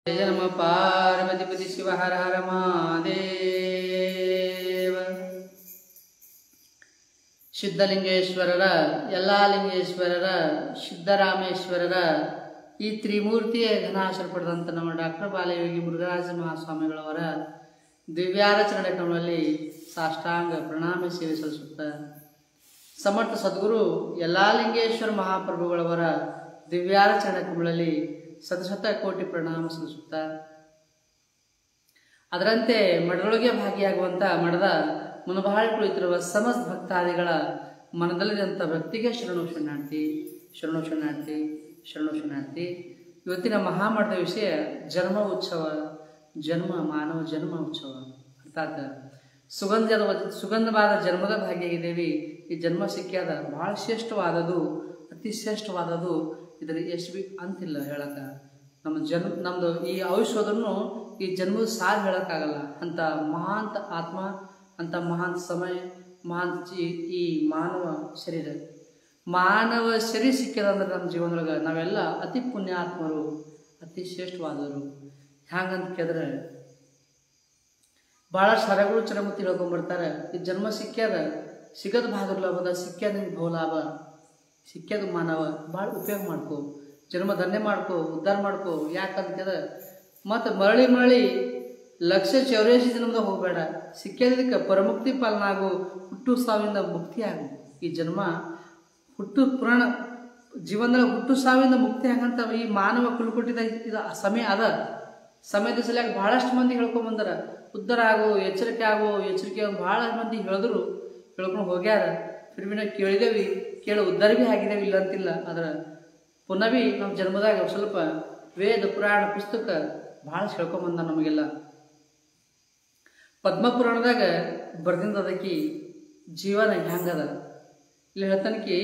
ಜಯ ನಮ ಪಾರ್ವತಿಪತಿ ಶಿವ ಹರ ಹರ ಮಹಾದೇವ ಸಿದ್ಧಲಿಂಗೇಶ್ವರರ ಎಲ್ಲಾ ಲಿಂಗೇಶ್ವರರ ಸಿದ್ದರಾಮೇಶ್ವರರ ಈ ತ್ರಿಮೂರ್ತಿಯ ಘನಾಶ್ವರ ಪಡೆದಂಥ ನಮ್ಮ ಡಾಕ್ಟರ್ ಬಾಲಯೋಗಿ ಮುರುಘರಾಜ ಮಹಾಸ್ವಾಮಿಗಳವರ ದಿವ್ಯಾರಚರಣೆಗಳಲ್ಲಿ ಸಾಷ್ಟಾಂಗ ಪ್ರಣಾಮ ಸೇವೆ ಸಲ್ಲಿಸುತ್ತ ಸಮರ್ಥ ಸದ್ಗುರು ಎಲ್ಲಾ ಲಿಂಗೇಶ್ವರ ಮಹಾಪ್ರಭುಗಳವರ ದಿವ್ಯಾರಚರಣೆಗಳಲ್ಲಿ ಸತಶತ ಕೋಟಿ ಪ್ರಣಾಮ ಸಲ್ಲಿಸುತ್ತ ಅದರಂತೆ ಮಠದೊಳಗೆ ಭಾಗಿಯಾಗುವಂಥ ಮಠದ ಮುನಬಾಳ್ ಕುಳಿತಿರುವ ಸಮಸ್ತ ಭಕ್ತಾದಿಗಳ ಮನದಲ್ಲಿರುವಂಥ ಭಕ್ತಿಗೆ ಶರಣು ಶರಣಾರ್ಥಿ ಶರಣು ಶರಣಾರ್ಥಿ ಶರಣು ಶರಣಾರ್ಥಿ ಇವತ್ತಿನ ಮಹಾಮಠದ ವಿಷಯ ಜನ್ಮ ಉತ್ಸವ ಜನ್ಮ ಮಾನವ ಜನ್ಮ ಉತ್ಸವ ಅರ್ಥಾತ್ ಸುಗಂಧದ ಸುಗಂಧವಾದ ಜನ್ಮದ ಭಾಗಿಯಾಗಿದ್ದೇವೆ ಈ ಜನ್ಮ ಸಿಕ್ಕ್ಯಾದ ಭಾಳ ಶ್ರೇಷ್ಠವಾದದು ಅತಿ ಶ್ರೇಷ್ಠವಾದದು ಇದರ ಎಷ್ಟು ಬಿ ಅಂತಿಲ್ಲ ಹೇಳಕ್ಕೆ ನಮ್ಮ ಜನ್ಮ ನಮ್ಮದು ಈ ಆಯುಷ್ಯದನ್ನು ಈ ಜನ್ಮದ ಸಾರ್ ಹೇಳೋಕ್ಕಾಗಲ್ಲ ಅಂತ ಮಹಾಂತ ಆತ್ಮ ಅಂತ ಮಹಾನ್ ಸಮಯ ಮಹಾನ್ ಜೀ ಈ ಮಾನವ ಶರೀರ ಮಾನವ ಶರೀರ ಸಿಕ್ಕಿದಂದ್ರೆ ನಮ್ಮ ಜೀವನದೊಳಗೆ ನಾವೆಲ್ಲ ಅತಿ ಪುಣ್ಯಾತ್ಮರು ಅತಿ ಶ್ರೇಷ್ಠವಾದವರು ಹ್ಯಾಂಗಂತ ಕೇಳಿದ್ರೆ ಭಾಳಷ್ಟು ಹರಗಳು ಚರಮ ತಿಳ್ಕೊಂಡ್ಬರ್ತಾರೆ ಈ ಜನ್ಮ ಸಿಕ್ಕ್ಯಾದ ಸಿಗದ ಭಾಗದ ಲಾಭದ ಸಿಕ್ಕ್ಯಾದ ಬಹು ಲಾಭ ಸಿಕ್ಕ್ಯಾದ ಮಾನವ ಭಾಳ ಉಪಯೋಗ ಮಾಡ್ಕೋ ಜನ್ಮ ಧನ್ಯ ಮಾಡ್ಕೋ ಉದ್ಧಾರ ಮಾಡ್ಕೋ ಯಾಕಂತ ಕೇಳಿದ್ರೆ ಮತ್ತು ಮರಳಿ ಮರಳಿ ಲಕ್ಷ ಚೌರಾಸಿ ಜನ್ಮದಾಗ ಹೋಗಬೇಡ ಸಿಕ್ಕಿದ್ದಕ್ಕೆ ಪರಮುಕ್ತಿ ಪಾಲನಾಗು ಹುಟ್ಟು ಸಾವಿಂದ ಮುಕ್ತಿ ಆಗು ಈ ಜನ್ಮ ಹುಟ್ಟು ಪುರಾಣ ಜೀವನದಾಗ ಹುಟ್ಟು ಸಾವಿಂದ ಮುಕ್ತಿ ಆಗಂತ ಈ ಮಾನವ ಕುಲ್ಕೊಟ್ಟಿದ ಇದು ಸಮಯ ಅದ ಸಮಯದ ಸಲುವಾಗಿ ಭಾಳಷ್ಟು ಮಂದಿ ಹೇಳ್ಕೊಂಬಂದಾರ ಉದ್ಧಾರ ಆಗು ಎಚ್ಚರಿಕೆ ಆಗು ಎಚ್ಚರಿಕೆ ಆಗು ಭಾಳ ಮಂದಿ ಹೇಳಿದ್ರು ಹೇಳ್ಕೊಂಡು ಹೋಗ್ಯಾರ ಫಿರ್ ನಾವು ಕೇಳಿದೇವಿ ಕೇಳಿ ಉದ್ಧಾರ ಭೀ ಆಗಿದ್ದೇವೆ ಇಲ್ಲ ಅಂತಿಲ್ಲ ಆದ್ರೆ ಪುನಃ ಭೀ ನಮ್ಮ ಜನ್ಮದಾಗ ಸ್ವಲ್ಪ ವೇದ ಪುರಾಣ ಪುಸ್ತಕ ಭಾಳ ಹೇಳ್ಕೊಂಬಂದ ನಮಗೆಲ್ಲ ಪದ್ಮಪುರಾಣದಾಗ ಬರ್ದಿಂದ ಅದಕ್ಕೆ ಜೀವನ ಹೆಂಗದ ಇಲ್ಲಿ ಹೇಳ್ತಾನಕಿ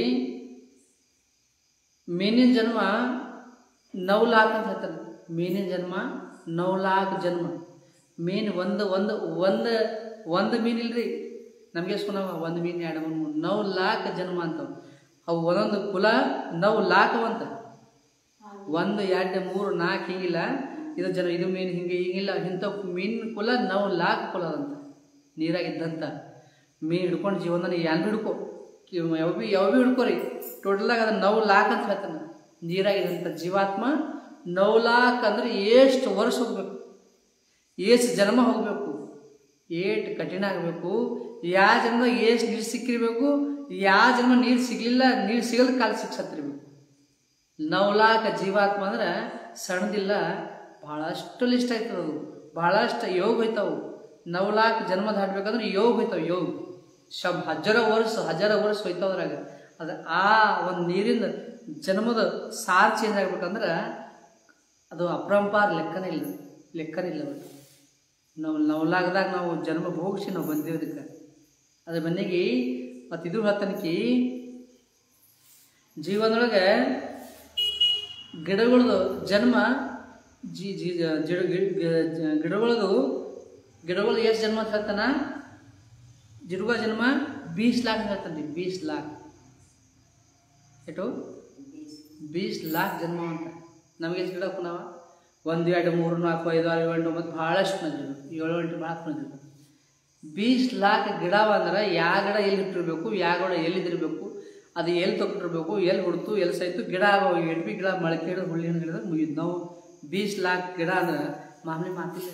ಮೀನಿನ ಜನ್ಮ ನವ್ ಲಾಕ್ ಅಂತ ಹೇಳ್ತಾನೆ ಮೀನಿನ ಜನ್ಮ ನವ್ ಲಾಕ್ ಜನ್ಮ ಮೀನು ಒಂದು ಒಂದು ಒಂದು ಒಂದು ಮೀನು ಇಲ್ರಿ ನಮಗೆ ಸುನವ ಒಂದು ಮೀನು ಎರಡು ಮೀನು ನವ್ ಲಾಕ್ ಜನ್ಮ ಅಂತವ್ ಅವು ಒಂದೊಂದು ಕುಲ ನವ್ ಲಾಕವಂತ ಒಂದು ಎರಡು ಮೂರು ನಾಲ್ಕು ಹಿಂಗಿಲ್ಲ ಇದು ಜನ ಇದು ಮೀನು ಹಿಂಗೆ ಹಿಂಗಿಲ್ಲ ಇಂಥ ಮೀನಿನ ಕುಲ ನಾವು ಲಾಕ್ ಕುಲ ಅಂತ ನೀರಾಗಿದ್ದಂಥ ಮೀನು ಹಿಡ್ಕೊಂಡು ಜೀವನದಲ್ಲಿ ಏನು ಹಿಡ್ಕೊ ಯಾವ ಭೀ ಯಾವ ಭೀ ಹಿಡ್ಕೋರಿ ಟೋಟಲಾಗ ಅದನ್ನ ನವ್ ಲಾಕ್ ಅಂತ ಹೇಳ್ತಾನೆ ನೀರಾಗಿದ್ದಂಥ ಜೀವಾತ್ಮ ನವ್ ಲಾಕ್ ಅಂದ್ರೆ ಎಷ್ಟು ವರ್ಷ ಹೋಗ್ಬೇಕು ಎಷ್ಟು ಜನ್ಮ ಹೋಗಬೇಕು ಏಟ್ ಕಠಿಣ ಆಗಬೇಕು ಯಾವ ಜನ್ಮ ಎಷ್ಟು ನೀರು ಸಿಕ್ಕಿರ್ಬೇಕು ಯಾವ ಜನ್ಮ ನೀರು ಸಿಗಲಿಲ್ಲ ನೀರು ಸಿಗದ ಕಾಲ ಸಿಕ್ಸತ್ತಿರ್ಬೇಕು ನವಲಾಕ ಜೀವಾತ್ಮ ಅಂದ್ರೆ ಸಣ್ಣದಿಲ್ಲ ಭಾಳಷ್ಟು ಲಿಸ್ಟ್ ಆಯ್ತದ ಅದು ಭಾಳಷ್ಟು ಯೋಗ ಹೋಯ್ತಾವು ನವಲಾಕ್ ಜನ್ಮ ದಾಟ್ಬೇಕಂದ್ರೆ ಯೋಗ ಹೋಯ್ತಾವ ಯೋಗ ಶಬ್ ಹಜಾರ ವರ್ಷ ಹಜಾರ ವರ್ಷ ಹೋಯ್ತಾವ್ರಾಗ ಅದು ಆ ಒಂದು ನೀರಿಂದ ಜನ್ಮದ ಸಾರ್ ಚೇಂಜ್ ಆಗ್ಬೇಕಂದ್ರೆ ಅದು ಅಪರಂಪಾರ ಲೆಕ್ಕನೇ ಇಲ್ಲ ಲೆಕ್ಕನೇ ಇಲ್ಲ ಅದು ನಾವು ನವಲಾಗದಾಗ ನಾವು ಜನ್ಮ ಭೋಗಿಸಿ ನಾವು ಬಂದಿರೋದಕ್ಕೆ ಅದ್ರ ಮನೆಗೆ ಮತ್ತು ಇದು ಹೇಳ್ತಾನಕಿ ಜೀವನದೊಳಗೆ ಗಿಡಗಳದು ಜನ್ಮ ಜಿ ಜಿ ಜಿಡ ಗಿಡಗಳದು ಗಿಡಗಳು ಎಷ್ಟು ಜನ್ಮ ಅಂತ ಹೇಳ್ತಾನ ಜಿಡುಗ ಜನ್ಮ ಬೀಸ್ ಲಾಕ್ ಅಂತ ಹೇಳ್ತಾನೆ ಬೀಸ್ ಲಾಕ್ ಎಷ್ಟು ಬೀಸ್ ಲಾಕ್ ಜನ್ಮ ಅಂತ ನಮಗೆ ಎಷ್ಟು ಗಿಡ ಪುನಃ ಒಂದು ಎರಡು ಮೂರು ನಾಲ್ಕು ಐದು ಆರು ಏಳು ಎಂಟು ಮತ್ತು ಭಾಳಷ್ಟು ಬಂದಿರು ಏಳು ಎಂಟು ಭಾಳ ಬಂದಿರು ಬೀಸ್ ಲಾಕ್ ಗಿಡ ಅಂದ್ರೆ ಯಾವ ಗಿಡ ಎಲ್ಲಿ ಇಟ್ಟಿರ್ಬೇಕು ಯಾವ ಗಿಡ ಎಲ್ಲಿದ್ದಿರಬೇಕು ಅದು ಎಲ್ಲಿ ತೊಗೊಂಡಿರ್ಬೇಕು ಎಲ್ಲಿ ಹುಡ್ತು ಎಲ್ಲಿ ಸೈತು ಗಿಡ ಎಡ್ ಬಿ ಗಿಡ ಮೊಳಕೆ ಹಿಡಿದು ಹುಳ್ಳಿ ಹಣ್ಣು ಹಿಡಿದ್ರೆ ಮುಗಿದು ನಾವು ಬೀಸ್ ಲಾಕ್ ಗಿಡ ಅಂದ್ರೆ ಮಾಮೂಲಿ ಮಾತಿಲ್ಲ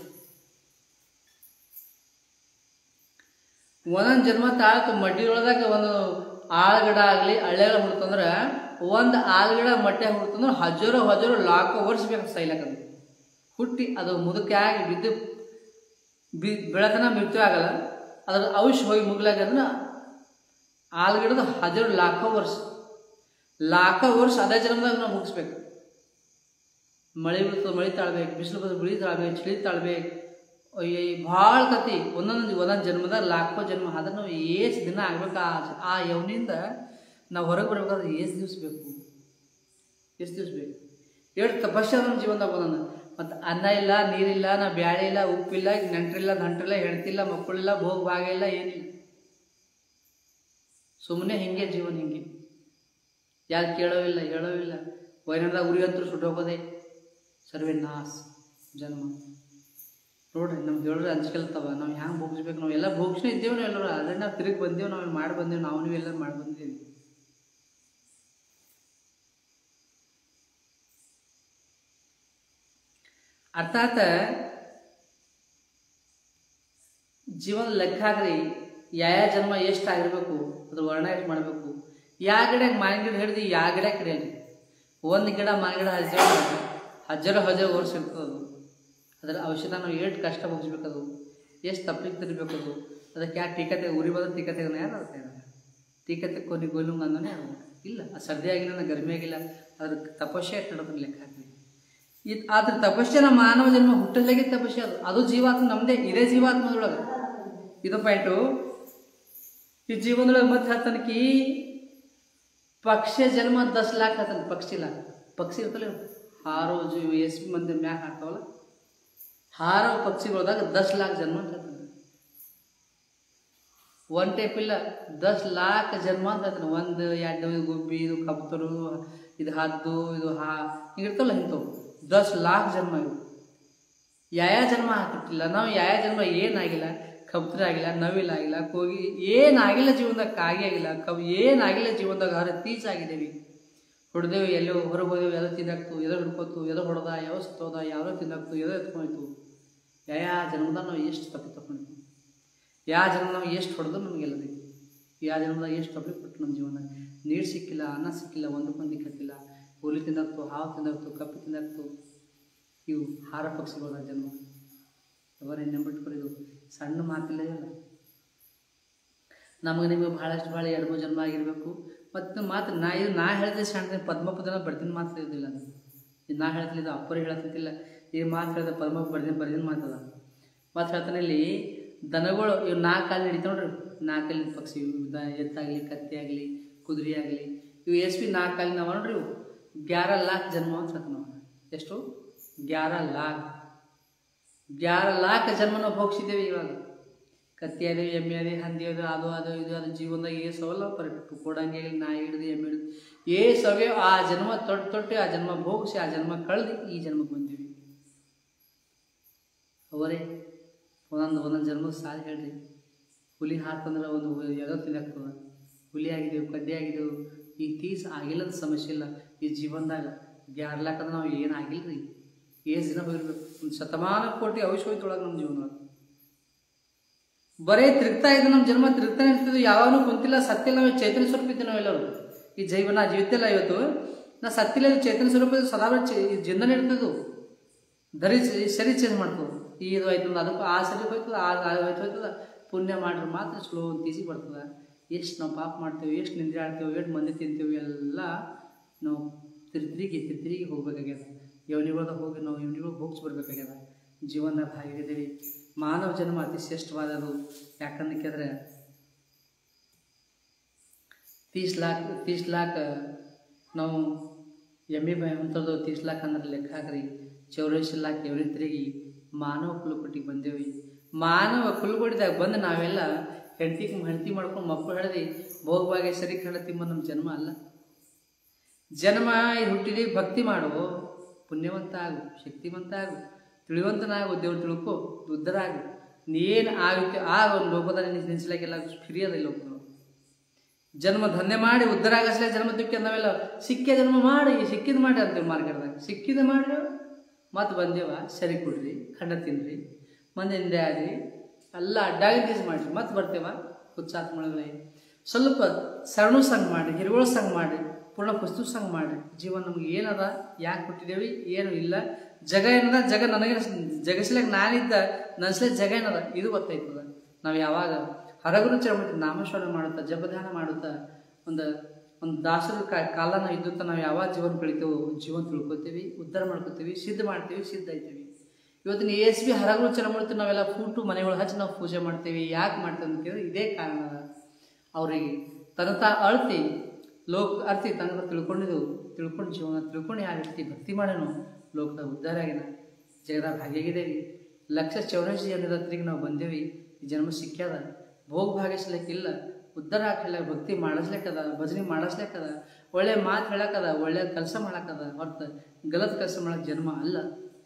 ಒಂದೊಂದು ಜನ್ಮ ತಾಳಕ್ಕೆ ಮಡ್ಡಿ ಒಳದಾಗ ಒಂದು ಆಳ್ಗಿಡ ಆಗಲಿ ಹಳ್ಳಿಗಳ ಹುಡ್ತಂದ್ರೆ ಒಂದು ಆಲ್ಗಿಡ ಮಟ್ಟೆ ಹುಡ್ತಂದ್ರೆ ಹಜಾರು ಹಜಾರು ಲಾಖೋ ವರ್ಷ ಬೇಕು ಸೈಲಕ್ಕಂದು ಹುಟ್ಟಿ ಅದು ಮುದುಕೆ ಆಗಿ ಬಿದ್ದು ಬಿ ಬೆಳತನ ಮೃತ್ಯು ಆಗಲ್ಲ ಅದ್ರ ಔಷ್ ಹೋಗಿ ಮುಗ್ಲಾಗಂದ್ರೆ ಆಲ್ಗಿಡದ ಹಜಾರು ಲಾಖೋ ವರ್ಷ ಲಾಖೋ ವರ್ಷ ಅದೇ ಜನ್ಮದಾಗ ನಾವು ಮುಗಿಸ್ಬೇಕು ಮಳೆ ಬರ್ತದೆ ಮಳೆ ತಾಳ್ಬೇಕು ಬಿಸಿಲು ಬರ್ತದೆ ಬಿಳಿ ತಾಳ್ಬೇಕು ಚಳಿ ತಾಳ್ಬೇಕು ಅಯ್ಯ ಭಾಳ ಕತಿ ಒಂದೊಂದು ಒಂದೊಂದು ಜನ್ಮದಾಗ ಲಾಖೋ ಜನ್ಮ ಆದ್ರೆ ನಾವು ಎಷ್ಟು ದಿನ ಆಗ್ಬೇಕು ಆ ಆ ಯವ್ನಿಂದ ನಾವು ಹೊರಗೆ ಬರ್ಬೇಕಾದ್ರೆ ಎಷ್ಟು ದಿವ್ಸ ಬೇಕು ಎಷ್ಟು ದಿವ್ಸ ಬೇಕು ಎಷ್ಟು ತಪಸ್ಸೆ ನಮ್ಮ ಜೀವನದಾಗ ಒಂದೊಂದು ಮತ್ತು ಅನ್ನ ಇಲ್ಲ ನೀರಿಲ್ಲ ನಾ ಬ್ಯಾಳೆ ಇಲ್ಲ ಉಪ್ಪಿಲ್ಲ ನೆಂಟ್ರಿಲ್ಲ ನಂಟ್ರಿಲ್ಲ ಹೆಣ್ತಿಲ್ಲ ಮಕ್ಕಳಿಲ್ಲ ಭೋಗ ಭಾಗ ಇಲ್ಲ ಏನಿಲ್ಲ ಸುಮ್ಮನೆ ಹಿಂಗೆ ಜೀವನ ಹಿಂಗೆ ಯಾರು ಕೇಳೋವಿಲ್ಲ ಹೇಳೋವಿಲ್ಲ ವೈನದಾಗ ಉರಿ ಹತ್ರ ಸುಟ್ಟು ಹೋಗೋದೆ ಸರ್ವೇ ನಾಸ್ ಜನ್ಮ ನೋಡ್ರಿ ನಮ್ಗೆ ಹೇಳಿದ್ರೆ ಅಂಜಿಕೆಲ್ತವ ನಾವು ಹ್ಯಾಂಗೆ ಭೋಗಿಸ್ಬೇಕು ನಾವು ಎಲ್ಲ ಭೋಗಿಸ್ನೇ ಇದ್ದೇವೆ ನಾವು ಎಲ್ಲರೂ ಆಲ್ರೆಡಿ ನಾವು ತಿರುಗಿ ಬಂದೇವು ನಾವು ಮಾಡಿ ಬಂದೇವು ನಾವು ನೀವು ಎಲ್ಲ ಮಾಡಿ ಬಂದೇವಿ ಅರ್ಥಾತ್ ಜೀವನ ಲೆಕ್ಕ ಹಾಕ್ರಿ ಯಾವ ಜನ್ಮ ಎಷ್ಟು ಆಗಿರ್ಬೇಕು ಅದ್ರ ವರ್ಣ ಎಷ್ಟು ಮಾಡಬೇಕು ಯಾವ ಗಿಡ ಮಾವಿನ ಗಿಡ ಹಿಡಿದು ಯಾವ ಗಿಡ ಕಡಿಯಲ್ರಿ ಒಂದು ಗಿಡ ಮಾವಿನ ಗಿಡ ಹಜಾರ ಹಜಾರ ಹಜಾರ ವರ್ಷ ಇರ್ತದೆ ಅದು ಅದರ ಔಷಧ ನಾವು ಎಷ್ಟು ಕಷ್ಟ ಭೋಗಿಸ್ಬೇಕದು ಎಷ್ಟು ತಪ್ಪಿಗೆ ತಿರ್ಬೇಕು ಅದು ಅದಕ್ಕೆ ಯಾಕೆ ಟೀಕತೆ ಉರಿ ಬಂದ ಟೀಕತೆ ಯಾರು ಅದಕ್ಕೆ ಟೀಕತೆ ಕೊನೆ ಗೋಲುಂಗ ಅಂದನೇ ಅದು ಇಲ್ಲ ಅದು ಸರ್ದಿ ಆಗಿಲ್ಲ ನಾ ಗರ್ಮಿ ಆಗಿಲ್ಲ ಅದ್ರ ತಪಸ್ಸೆ ಎಷ್ಟು ನಡೆದ್ರೆ ಲೆಕ್ಕ ಹಾಕಿ ಇದು ಅದ್ರ ತಪಸ್ಸೆ ನಮ್ಮ ಮಾನವ ಜನ್ಮ ಹುಟ್ಟಲಾಗೆ ತಪಸ್ಸೆ ಅದು ಅದು ಜೀವಾತ್ಮ ನಮ್ಮದೇ ಇದೇ ಜೀವಾತ್ಮದೊಳಗೆ ಇದು ಪಾಯಿಂಟು ಈ ಜೀವನದೊಳಗೆ ಮತ್ತೆ ಹೇಳ್ತಾನಕಿ ಪಕ್ಷಿ ಜನ್ಮ ದಸ್ ಲಾಕ್ ಹೇಳ್ತಾನೆ ಪಕ್ಷಿಲ ಪಕ್ಷಿ ಇರ್ತಲ್ಲ ಇವು. ಹಾರೋ ಜೀವ ಎಸ್ ಮಂದಿ ಮ್ಯಾಕ್ ಹಾಕ್ತಾವಲ್ಲ ಹಾರೋ ಪಕ್ಷಿಗಳದಾಗ ದಸ್ ಲಾಕ್ ಜನ್ಮ ಅಂತ ಹೇಳ್ತಾನೆ ಒನ್ ಟೈಪ್ ಇಲ್ಲ ದಸ್ ಲಾಕ್ ಜನ್ಮ ಅಂತ ಹೇಳ್ತಾನೆ ಒಂದು ಎರಡು ಇದು ಗುಬ್ಬಿ ಇದು ಕಬ್ತರು ಇದು ಹದ್ದು ಇದು ಹಾ ಹಿಂಗಿರ್ತಲ್ಲ ಇಂಥವು ದಸ್ ಲಾಕ್ ಜನ್ಮ ಇವು ಯಾವ ಜನ್ಮ ಹಾಕಿಟ್ಟಿಲ್ಲ ನಾವು ಯಾವ ಜನ್ಮ ಏನಾಗಿಲ್ಲ ಕಬ್ತರ ಆಗಿಲ್ಲ ನವಿಲಾಗಿಲ್ಲ ಕೋಗಿ ಏನಾಗಿಲ್ಲ ಜೀವನದಾಗ ಕಾಗಿ ಆಗಿಲ್ಲ ಕಬ್ ಏನಾಗಿಲ್ಲ ಜೀವನದಾಗ ಹರ ತೀಚ್ ಆಗಿದ್ದೇವೆ ಹೊಡೆದೇವು ಎಲ್ಲೋ ಹೊರಗೆ ಹೋದೆವು ಎಲ್ಲೋ ತಿನ್ನಕ್ತು ಎದೋ ಹಿಡ್ಕೋತು ಎದೋ ಹೊಡೆದ ಯಾವ ಸುತ್ತೋದ ಯಾವ್ದೋ ತಿನ್ನಕ್ತು ಎದೋ ಎತ್ಕೊಂಡ್ತು ಯಾವ ಜನ್ಮದಾಗ ನಾವು ಎಷ್ಟು ತಪ್ಪು ತಗೊಂಡಿದ್ವಿ ಯಾವ ಜನ್ಮ ನಾವು ಎಷ್ಟು ಹೊಡೆದು ನಮಗೆಲ್ಲ ಬೇಕು ಯಾವ ಜನ್ಮದಾಗ ಎಷ್ಟು ತಪ್ಪು ಕೊಟ್ಟು ನಮ್ಮ ಜೀವನದಾಗ ನೀರು ಸಿಕ್ಕಿಲ್ಲ ಅನ್ನ ಸಿಕ್ಕಿಲ್ಲ ಒಂದಕ್ಕೊಂದು ದಿಕ್ಕತ್ತಿಲ್ಲ ಹುಲಿ ತಿನ್ನಕ್ತು ಹಾವು ತಿನ್ನಕ್ತು ಕಪ್ಪು ತಿನ್ನಕ್ತು ಇವು ಹಾರ ಪಕ್ಷಿಗಳ ಜನ್ಮ ಅವರೇ ನೆಂಬಿಟ್ಕೊರಿ ಇದು ಸಣ್ಣ ಮಾತಿಲ್ಲ ಇಲ್ಲ ನಮಗೆ ನಿಮಗೆ ಭಾಳಷ್ಟು ಭಾಳ ಎರಡು ಮೂರು ಜನ್ಮ ಆಗಿರಬೇಕು ಮತ್ತು ಮಾತು ನಾ ಇದು ನಾ ಹೇಳ್ದೆ ಸಣ್ಣ ಪದ್ಮಪದನ ಬರ್ದಿನ ಮಾತು ಇರೋದಿಲ್ಲ ಅದು ಇದು ನಾ ಹೇಳ್ತಿಲ್ಲ ಇದು ಅಪ್ಪರಿಗೆ ಹೇಳ್ತಿದ್ದಿಲ್ಲ ಈ ಮಾತು ಹೇಳಿದ ಪದ್ಮ ಬರ್ದಿನ ಬರ್ದಿನ ಮಾತದ ಮತ್ತು ಹೇಳ್ತಾನೆ ಇಲ್ಲಿ ದನಗಳು ಇವು ನಾಲ್ಕು ಕಾಲು ಹಿಡಿತಾವ ನೋಡ್ರಿ ನಾಲ್ಕು ಕಾಲಿನ ಪಕ್ಷಿ ಇವು ದ ಎತ್ತಾಗಲಿ ಕತ್ತಿ ಆಗಲಿ ಕುದುರೆ ಆಗಲಿ ಇವು ಎಸ್ ಪಿ ನಾಲ್ಕು ಕಾಲಿನ ಅವ ನೋಡ್ರಿ ಇವು ಗ್ಯಾರ ಲಾಕ್ ಜನ್ಮ ಅಂತ ಹೇಳ್ತಾನೆ ನಾವು ಎಷ್ಟು ಗ್ಯಾರ ಲಾಕ್ ಗ್ಯಾರ ಲಾಕ್ ಜನ್ಮ ನಾವು ಭೋಗಿಸಿದ್ದೇವೆ ಇವಾಗ ಕತ್ತಿ ಅದೇ ಎಮ್ಮೆ ಅದೇ ಹಂದಿ ಅದು ಅದು ಅದು ಇದು ಅದು ಜೀವನದಾಗ ಏ ಸವಲ್ಲ ಪರ್ಫೆಕ್ಟ್ ಕೊಡಂಗೆ ನಾಯಿ ಹಿಡಿದು ಎಮ್ಮೆ ಹಿಡಿದು ಏ ಸವೆ ಆ ಜನ್ಮ ತೊಟ್ಟು ತೊಟ್ಟು ಆ ಜನ್ಮ ಭೋಗಿಸಿ ಆ ಜನ್ಮ ಕಳೆದು ಈ ಜನ್ಮಕ್ಕೆ ಬಂದೀವಿ ಅವರೇ ಒಂದೊಂದು ಒಂದೊಂದು ಜನ್ಮದ ಸಾಲ ಹೇಳ್ರಿ ಹುಲಿ ಹಾರ್ತಂದ್ರೆ ಒಂದು ಯಾವುದೋ ತಿನ್ನಕ್ತದ ಹುಲಿ ಆಗಿದೆವು ಕಡ್ಡಿ ಆಗಿದೆವು ಈ ತೀಸ್ ಆಗಿಲ್ಲದ ಸಮಸ್ಯೆ ಇಲ್ಲ ಈ ಜೀವನದಾಗ ಗ್ಯಾರ್ಲಾಕಂದ್ರೆ ನಾವು ಏನು ಆಗಿಲ್ಲ ರೀ ಏಸು ದಿನ ಹೋಗಿರ್ಬೇಕು ಒಂದು ಶತಮಾನ ಕೋಟಿ ಅವಶ್ಯ ಹೋಯ್ತೊಳಗೆ ನಮ್ಮ ಜೀವನದೊಳಗೆ ಬರೇ ತಿರುಗ್ತಾ ಇದ್ದು ನಮ್ಮ ಜನ್ಮ ತಿರುಗ್ತಾನೆ ಇರ್ತಿದ್ವು ಯಾವಾಗಲೂ ಕುಂತಿಲ್ಲ ಸತ್ತಿಲ್ಲ ನಾವು ಚೈತನ್ಯ ಸ್ವರೂಪ ಇದ್ದೀವಿ ನಾವೆಲ್ಲರೂ ಈ ಜೀವನ ಜೀವಿತಿಲ್ಲ ಇವತ್ತು ನಾ ಸತ್ತಿಲ್ಲ ಇದು ಚೈತನ್ಯ ಸ್ವರೂಪ ಇದು ಸದಾ ಚ- ಈ ಜಿಂದನೆ ಇರ್ತಿದ್ವು ಧರಿಸಿ ಸರಿ ಚೇಂಜ್ ಮಾಡ್ತದೆ ಈ ಇದು ಆಯ್ತು ಅಂದ್ರೆ ಅದಕ್ಕೆ ಆ ಸರಿ ಹೋಯ್ತದ ಆ ಆ ಹೋಯ್ತು ಹೋಯ್ತದ ಪುಣ್ಯ ಮಾಡ್ರೆ ಮಾತ್ರ ಸ್ಲೋ ಅಂತ ಈಸಿ ಬರ್ತದೆ ಎಷ್ಟು ನಾವು ಪಾಪ ಮಾಡ್ತೇವೆ ಎಷ್ಟು ನಿಂದ್ರೆ ಆಡ್ತೇವೆ ಎಷ್ಟು ಮಂದಿ ತಿಂತೇವೆ ಎಲ್ಲ ನಾವು ತಿರ್ತಿರಿಗೆ ತಿರ್ತಿರಿಗೆ ಹೋಗ್ಬೇಕಾಗ್ಯದ ಯೋನಿಗಳ್ದಾಗ ಹೋಗಿ ನಾವು ಯೋನಿಗಳಿಗೆ ಹೋಗಿಸಿ ಬರ್ಬೇಕಾಗ್ಯದ ಜೀವನದಾಗ ಹಾಗಿದ್ದೀವಿ ಮಾನವ ಜನ್ಮ ಅತಿ ಶ್ರೇಷ್ಠವಾದದು ಯಾಕಂದ್ರೆ ಕೇಳಿದ್ರೆ ತೀಸ್ ಲಾಕ್ ತೀಸ್ ಲಾಕ್ ನಾವು ಎಮ್ಮೆ ಬಾಯಿ ಅಂತದ್ದು ತೀಸ್ ಲಾಕ್ ಅಂದ್ರೆ ಲೆಕ್ಕ ಹಾಕ್ರಿ ಚೌರಾಸಿ ಲಾಕ್ ಎವರಿ ತಿರುಗಿ ಮಾನವ ಕುಲಪಟ್ಟಿಗೆ ಬಂದೇವಿ ಮಾನವ ಕುಲಪಟ್ಟಿದಾಗ ಬಂದು ನಾವೆಲ್ಲ ಹೆಂಡತಿಗೆ ಹೆಂಡತಿ ಮಾಡ್ಕೊಂಡು ಮಕ್ಕಳು ಹಿಡ್ದು ಭೋಗವಾಗಿ ಸರಿ ಕಂಡ ತಿಮ್ಮ ನಮ್ಮ ಜನ್ಮ ಅಲ್ಲ ಜನ್ಮ ಈ ಹುಟ್ಟಿದಿ ಭಕ್ತಿ ಮಾಡು ಪುಣ್ಯವಂತ ಆಗು ಶಕ್ತಿವಂತ ಆಗು ತಿಳಿವಂತನಾಗು ದೇವ್ರು ತಿಳ್ಕೊ ಉದ್ಧಾರ ಆಗು ನೀನು ಆಗುತ್ತೆ ಆ ಒಂದು ಲೋಕದಲ್ಲಿ ನಿಲ್ಲಿಸ್ಲಿಕ್ಕೆಲ್ಲ ಫ್ರೀ ಅದ ಇಲ್ಲಿ ಹೋಗ್ತಾವೆ ಜನ್ಮ ಧನ್ಯ ಮಾಡಿ ಉದ್ಧಾರ ಆಗಸ್ಲೆ ಜನ್ಮ ತುಕ್ಕೆ ನಾವೆಲ್ಲ ಸಿಕ್ಕೇ ಜನ್ಮ ಮಾಡಿ ಸಿಕ್ಕಿದ ಮಾಡಿ ಅಂತೀವಿ ಮಾರ್ಕೆಟ್ದಾಗ ಸಿಕ್ಕಿದ ಮಾಡ್ರಿ ಮತ್ತೆ ಬಂದೇವ ಸರಿ ಕೊಡ್ರಿ ಖಂಡ ತಿನ್ರಿ ಮಂದಿ ಹಿಂದೆ ಆದ್ರಿ ಎಲ್ಲ ಅಡ್ಡಾಗಿ ಮಾಡಿರಿ ಮತ್ತೆ ಬರ್ತೇವ ಹುಚ್ಚಾತ್ಮಗಳೇ ಸ್ವಲ್ಪ ಸರಣು ಸಂಘ ಮಾಡಿ ಹಿರುಗಳು ಸಂಘ ಮಾಡಿ ಪೂರ್ಣ ಪುಸ್ತಕ ಸಂಘ ಮಾಡಿ ಜೀವನ ನಮ್ಗೆ ಏನದ ಯಾಕೆ ಹುಟ್ಟಿದೇವಿ ಏನು ಇಲ್ಲ ಜಗ ಏನದ ಜಗ ನನಗೆ ಜಗಸ್ಲಾಗ ನಾನಿದ್ದ ನನ್ಸ್ಲೆ ಜಗ ಏನದ ಇದು ಗೊತ್ತಾಯ್ತದ ನಾವು ಯಾವಾಗ ಹೊರಗರು ಚಳಮತಿ ನಾಮಸ್ಮರಣೆ ಮಾಡುತ್ತಾ ಜಪಧ್ಯಾನ ಮಾಡುತ್ತಾ ಒಂದು ಒಂದು ದಾಸರ ಕಾ- ಕಾಲ ನಾವು ಇದ್ದುತ್ತ ನಾವು ಯಾವಾಗ ಜೀವನ ಬೆಳಿತೇವೋ ಜೀವನ ತಿಳ್ಕೊತೀವಿ ಉದ್ಧಾರ ಮಾಡ್ಕೋತೀವಿ ಸಿದ್ಧ ಮಾಡ್ತೀವಿ ಸಿದ್ಧ ಆಯ್ತೀವಿ ಇವತ್ತಿನ ಎಸ್ ಬಿ ಹರಗಳು ಚಲಮೂರ್ತಿ ನಾವೆಲ್ಲ ಫೂಟು ಮನೆಗಳು ಹಚ್ಚಿ ನಾವು ಪೂಜೆ ಮಾಡ್ತೀವಿ ಯಾಕೆ ಮಾಡ್ತೀವಿ ಅಂತ ಕೇಳಿದ್ರೆ ಇದೇ ಕಾರಣ ಅದ. ಅವರಿಗೆ ತನ್ನ ತಾ ಅಳ್ತಿ ಲೋಕ ಅರ್ತಿ ತನಗ ತಿಳ್ಕೊಂಡಿದ್ದು ತಿಳ್ಕೊಂಡು ಜೀವನ ತಿಳ್ಕೊಂಡು ಯಾವ ರೀತಿ ಭಕ್ತಿ ಮಾಡೋಣ ಲೋಕದ ಉದ್ಧಾರ ಆಗಿನ ಜಗದಾಗ ಭಾಗಿಯಾಗಿದ್ದೇವೆ ಲಕ್ಷ ಚೌರಾಸಿ ಜನರ ಹತ್ರಿಗೆ ನಾವು ಬಂದೇವಿ ಈ ಜನ್ಮ ಸಿಕ್ಕ್ಯದ ಭೋಗ ಭಾಗಿಸ್ಲಿಕ್ಕಿಲ್ಲ ಉದ್ಧಾರ ಹಾಕಲ್ಲ ಭಕ್ತಿ ಮಾಡಿಸ್ಲಿಕ್ಕದ ಭಜನೆ ಮಾಡಿಸ್ಲಿಕ್ಕದ ಒಳ್ಳೆ ಮಾತು ಹೇಳಕ್ಕದ ಒಳ್ಳೆ ಕೆಲಸ ಮಾಡಕ್ಕದ ಹೊರತು ಗಲತ್ ಕೆಲಸ ಮಾಡಕ್ಕೆ ಜನ್ಮ ಅಲ್ಲ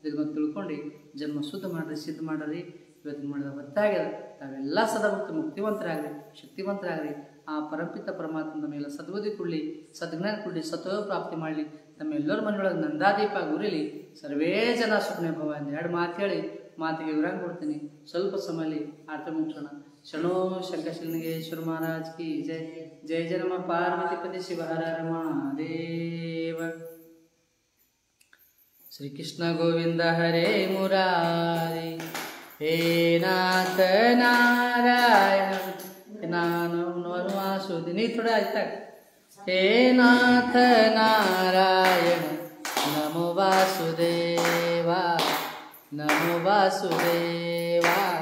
ಇದನ್ನ ತಿಳ್ಕೊಂಡು ಜನ್ಮ ಶುದ್ಧ ಮಾಡ್ರಿ ಸಿದ್ಧ ಮಾಡ್ರಿ ಇವತ್ತಿನ ಮಾಡಿದ ಹೊತ್ತಾಗ್ಯದ ತಾವೆಲ್ಲ ಸದಾಭಕ್ತ ಮುಕ್ತಿವಂತರಾಗ್ರಿ ಶಕ್ತಿವಂತರಾಗ್ರಿ ಆ ಪರಪಿತ ಪರಮಾತ್ಮನ ಮೇಲೆ ಸದ್ಬುದ್ಧಿ ಕೊಡಲಿ ಸದ್ಜ್ಞಾನ ಕೊಡಲಿ ಸತ್ವ ಪ್ರಾಪ್ತಿ ಮಾಡಲಿ ತಮ್ಮೆಲ್ಲರ ಮನೆಯೊಳಗೆ ನಂದಾದೀಪ ಉರಿಲಿ ಸರ್ವೇ ಜನ ಸುಖನೆ ಭವ ಅಂತ ಎರಡು ಮಾತು ಹೇಳಿ ಮಾತಿಗೆ ವಿರಾಮ ಕೊಡ್ತೀನಿ ಸ್ವಲ್ಪ ಸಮಯದಲ್ಲಿ ಆಟ ಮುಗಿಸೋಣ ಶರಣೋ ಶಂಕರಶಿಲನಿಗೇಶ್ವರ ಮಹಾರಾಜ್ ಕಿ ಜೈ ಜೈ ಜನಮ ಪಾರ್ವತಿ ಪತಿ ಶಿವ ಹರ ಹರ ಮಹಾದೇವ श्री कृष्ण गोविंद हरे मुरारी हे नाथ नारायण ನಾನು ವಾಸುದಿನಿ ಥೋಡ ಆಯ್ತಾ ಹೇ ನಾಥ ನಾರಾಯಣ ನಮೋ ವಾಸುದೇವ ನಮೋ ವಾಸುದೇವ